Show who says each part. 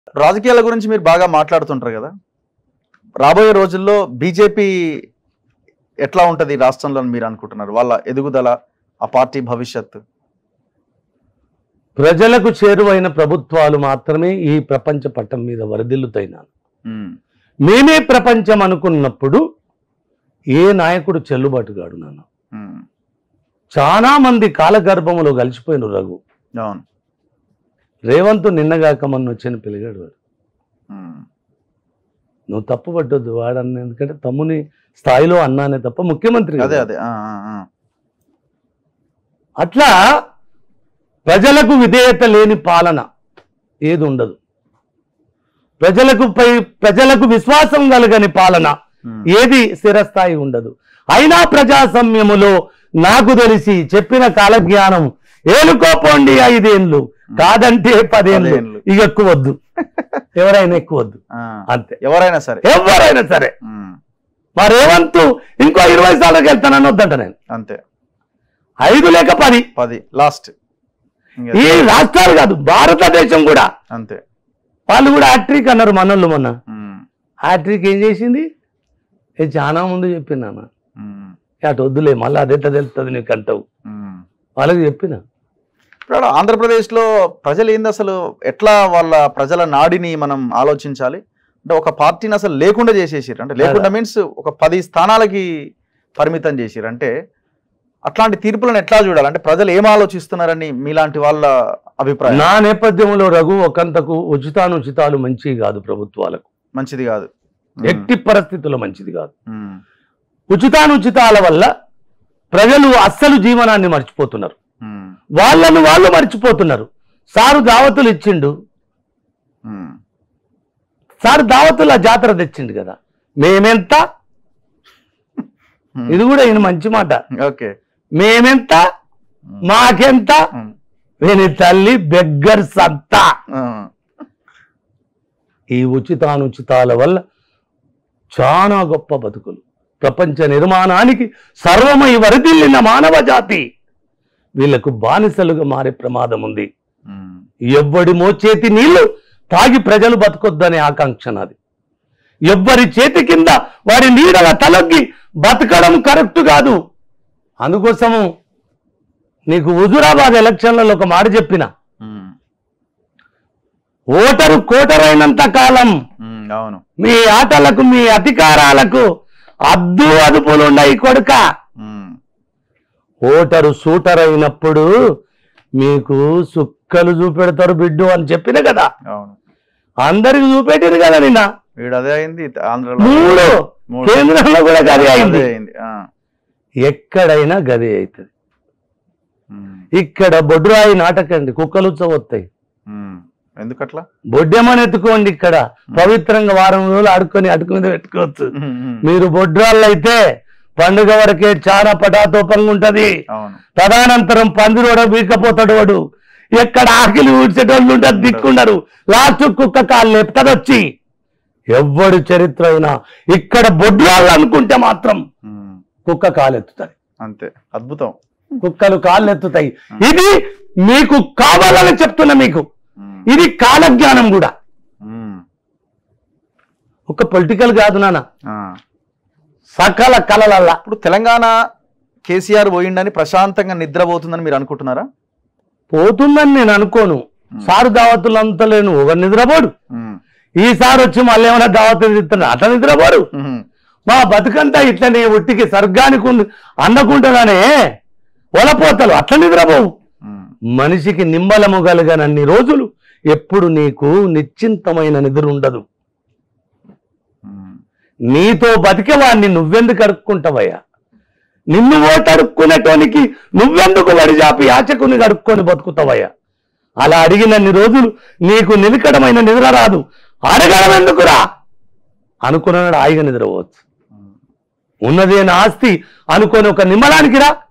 Speaker 1: రాజకీయాల గురించి మీరు బాగా మాట్లాడుతుంటారు కదా రాబోయే రోజుల్లో బీజేపీ ఎట్లా ఉంటది రాష్ట్రంలో అని మీరు అనుకుంటున్నారు వాళ్ళ ఎదుగుదల ఆ పార్టీ భవిష్యత్తు
Speaker 2: ప్రజలకు చేరువైన ప్రభుత్వాలు మాత్రమే ఈ ప్రపంచ పటం మీద వరదిల్లుతైనాను
Speaker 1: ఉమ్,
Speaker 2: మేమే ప్రపంచం అనుకున్నప్పుడు ఏ నాయకుడు చెల్లుబాటు కాడు నాన్న
Speaker 1: ఉమ్,
Speaker 2: చాలా మంది కాలగర్భములో కలిసిపోయిన రఘు
Speaker 1: అవును
Speaker 2: రేవంత్ నిన్నగాక మొన్న వచ్చిన పిలిగాడు వాడు
Speaker 1: ఉమ్,
Speaker 2: నువ్వు తప్పు పట్టొద్దు వాడన్న ఎందుకంటే తమ్ముని స్థాయిలో అన్నానే తప్ప ముఖ్యమంత్రి
Speaker 1: అదే
Speaker 2: కదా.
Speaker 1: అదే ఆ, ఆ, ఆ.
Speaker 2: అట్లా ప్రజలకు విధేయత లేని పాలన ఏది ఉండదు ప్రజలకు పై ప్రజలకు విశ్వాసం కలగని పాలన
Speaker 1: ఉమ్,
Speaker 2: ఏది స్థిరస్థాయి ఉండదు అయినా ప్రజాస్వామ్యములో నాకు తెలిసి చెప్పిన కాలజ్ఞానం ఏలుకోపోండి ఐదేండ్లు కాదంటే పదేండ్లు
Speaker 1: పదేండ్లు.
Speaker 2: ఇక ఎక్కువద్దు ఎవరైనా ఎక్కువద్దు
Speaker 1: ఆ,
Speaker 2: అంతే
Speaker 1: ఎవరైనా సరే
Speaker 2: ఎవరైనా సరే
Speaker 1: ఉమ్,
Speaker 2: మా రేవంత్ ఇంకో ఇరవై సార్లకు వెళ్తానని వద్దంట నేను
Speaker 1: అంతే
Speaker 2: ఐదు లేక పది
Speaker 1: పది లాస్ట్
Speaker 2: ఈ రాష్ట్రాలు కాదు భారతదేశం కూడా
Speaker 1: అంతే
Speaker 2: వాళ్ళు కూడా హ్యాట్రిక్ అన్నారు మనోళ్ళు మొన్న
Speaker 1: ఉమ్,
Speaker 2: హ్యాట్రిక్ ఏం చేసింది ఏ చాలా ముందు చెప్పినా
Speaker 1: ఉమ్,
Speaker 2: అటు వద్దులే మళ్ళీ అదెట్ట తెలుస్తుంది నీకు అంటావు
Speaker 1: ఉమ్.
Speaker 2: వాళ్ళకి చెప్పిన
Speaker 1: ఇప్పుడు ఆంధ్రప్రదేశ్లో ప్రజలు ఏంది అసలు ఎట్లా వాళ్ళ ప్రజల నాడిని మనం ఆలోచించాలి అంటే ఒక పార్టీని అసలు లేకుండా చేసేసారు అంటే లేకుండా మీన్స్ ఒక పది స్థానాలకి పరిమితం చేసిరు అంటే అట్లాంటి తీర్పులను ఎట్లా చూడాలి అంటే ప్రజలు ఏం ఆలోచిస్తున్నారని మీలాంటి వాళ్ళ అభిప్రాయం
Speaker 2: నా నేపథ్యంలో రఘు ఒకంతకు ఉచితానుచితాలు మంచివి కాదు ప్రభుత్వాలకు
Speaker 1: మంచిది కాదు
Speaker 2: ఎట్టి పరిస్థితుల్లో మంచిది కాదు
Speaker 1: ఉమ్,
Speaker 2: ఉచితానుచితాల వల్ల ప్రజలు అస్సలు జీవనాన్ని మర్చిపోతున్నారు
Speaker 1: ఉమ్,
Speaker 2: వాళ్ళను వాళ్ళు మర్చిపోతున్నారు సారు దావతులు ఇచ్చిండు
Speaker 1: ఉమ్,
Speaker 2: సారు దావతుల జాతర తెచ్చిండు కదా మేమెంత
Speaker 1: ఉమ్.
Speaker 2: ఇది కూడా ఈయన మంచి మాట
Speaker 1: ఓకే
Speaker 2: మేమెంత మాకెంత
Speaker 1: ఉమ్,
Speaker 2: వీని తల్లి బెగ్గర్ సత్తా
Speaker 1: ఆ,
Speaker 2: ఈ ఉచితానుచితాల వల్ల చాలా గొప్ప బతుకులు ప్రపంచ నిర్మాణానికి సర్వమై వరదిల్లిన మానవ జాతి వీళ్లకు బానిసలుగా మారే ప్రమాదం ఉంది
Speaker 1: ఉమ్,
Speaker 2: ఎవ్వడి మోచేతి నీళ్లు తాగి ప్రజలు బతకొద్దనే ఆకాంక్ష నాది ఎవ్వరి చేతి కింద వారి నీడల తలొగ్గి బతకడం కరెక్ట్ కాదు అందుకోసము నీకు హుజురాబాద్ ఎలక్షన్లలో ఒక మాట చెప్పిన
Speaker 1: ఉమ్,
Speaker 2: ఓటరు కోటరైనంత కాలం
Speaker 1: ఉమ్, అవును
Speaker 2: మీ ఆటలకు మీ అధికారాలకు అద్దు అదుపులు ఉన్నాయి కొడుక
Speaker 1: ఉమ్,
Speaker 2: ఓటరు సూటర్ అయినప్పుడు మీకు సుక్కలు చూపెడతారు బిడ్డు అని చెప్పిన కదా
Speaker 1: అవును
Speaker 2: అందరికి చూపెట్టింది కదా నిన్న
Speaker 1: వీడు అదే అయింది ఆంధ్రలో
Speaker 2: మూడు
Speaker 1: మూడు.
Speaker 2: కేంద్రంలో కూడా గదే అయింది
Speaker 1: అదే అయింది ఆ,
Speaker 2: ఎక్కడైనా గదే అవుతుంది
Speaker 1: ఉమ్,
Speaker 2: ఇక్కడ బొడ్రాయి నాటకండి కుక్కలు వస్తాయి
Speaker 1: ఉమ్. ఎందుకట్లా
Speaker 2: బొడ్డెమని ఎత్తుకోండి ఇక్కడ పవిత్రంగా వారం రోజులు ఆడుకొని అటుకు మీద పెట్టుకోవచ్చు
Speaker 1: ఉమ్, ఉమ్,
Speaker 2: మీరు బొడ్రాళ్ళు అయితే పండుగ వరకే చాలా పటాతోపంగా ఉంటది
Speaker 1: అవును
Speaker 2: తదనంతరం పందిరోడ వీకపోతాడు వాడు ఎక్కడ ఆకిలి ఊడ్చేటోళ్ళు ఉంటారు దిక్కుండరు లాస్ట్ కుక్క కాళ్ళు లేపుతాడు వచ్చి ఎవ్వడు చరిత్ర అయినా ఇక్కడ బొడ్రాళ్ళు అనుకుంటే మాత్రం
Speaker 1: ఉమ్,
Speaker 2: కుక్క కాలు ఎత్తుతాయి
Speaker 1: అంతే అద్భుతం
Speaker 2: కుక్కలు కాళ్ళు ఎత్తుతాయి ఇది మీకు కావాలని చెప్తున్నా మీకు
Speaker 1: ఉమ్,
Speaker 2: ఇది కాలజ్ఞానం కూడా
Speaker 1: ఉమ్,
Speaker 2: ఒక పొలిటికల్ కాదు నాన్న
Speaker 1: ఆ.
Speaker 2: సకల కలలల్లా
Speaker 1: ఇప్పుడు తెలంగాణ కేసీఆర్ పోయిండని ప్రశాంతంగా నిద్రపోతుందని మీరు అనుకుంటున్నారా
Speaker 2: పోతుందని నేను అనుకోను సారు దావతులంతా లేను ఒక నిద్రపోడు
Speaker 1: ఉమ్,
Speaker 2: ఈసారి వచ్చి మళ్ళీ ఏమైనా దావతులు ఇస్తున్నా అట్లా నిద్రపోడు
Speaker 1: ఉమ్,
Speaker 2: మా బతుకంతా ఇట్లనే ఒట్టికి స్వర్గానికి ఉంది అందకుంటుందనే ఒలపోతలు అట్లా నిద్రపోవు
Speaker 1: ఉమ్,
Speaker 2: మనిషికి నిమ్మలము గలగనన్ని రోజులు ఎప్పుడు నీకు నిశ్చింతమైన నిద్ర ఉండదు
Speaker 1: ఉమ్,
Speaker 2: నీతో బతికేవాడిని నువ్వెందుకు అడుక్కుంటావయ్యా నిన్ను ఓటడుక్కునేటోనికి నువ్వెందుకు వడిజాపి యాచకుని గడుక్కొని బతుకుతావయ్యా అలా అడిగినన్ని రోజులు నీకు నిలకడమైన నిద్ర రాదు అడగడం ఎందుకురా అనుకున్నాడు హాయిగా నిద్రపోవచ్చు
Speaker 1: ఉమ్,
Speaker 2: ఉన్నదే నా ఆస్తి అనుకొని ఒక నిమ్మలానికి రా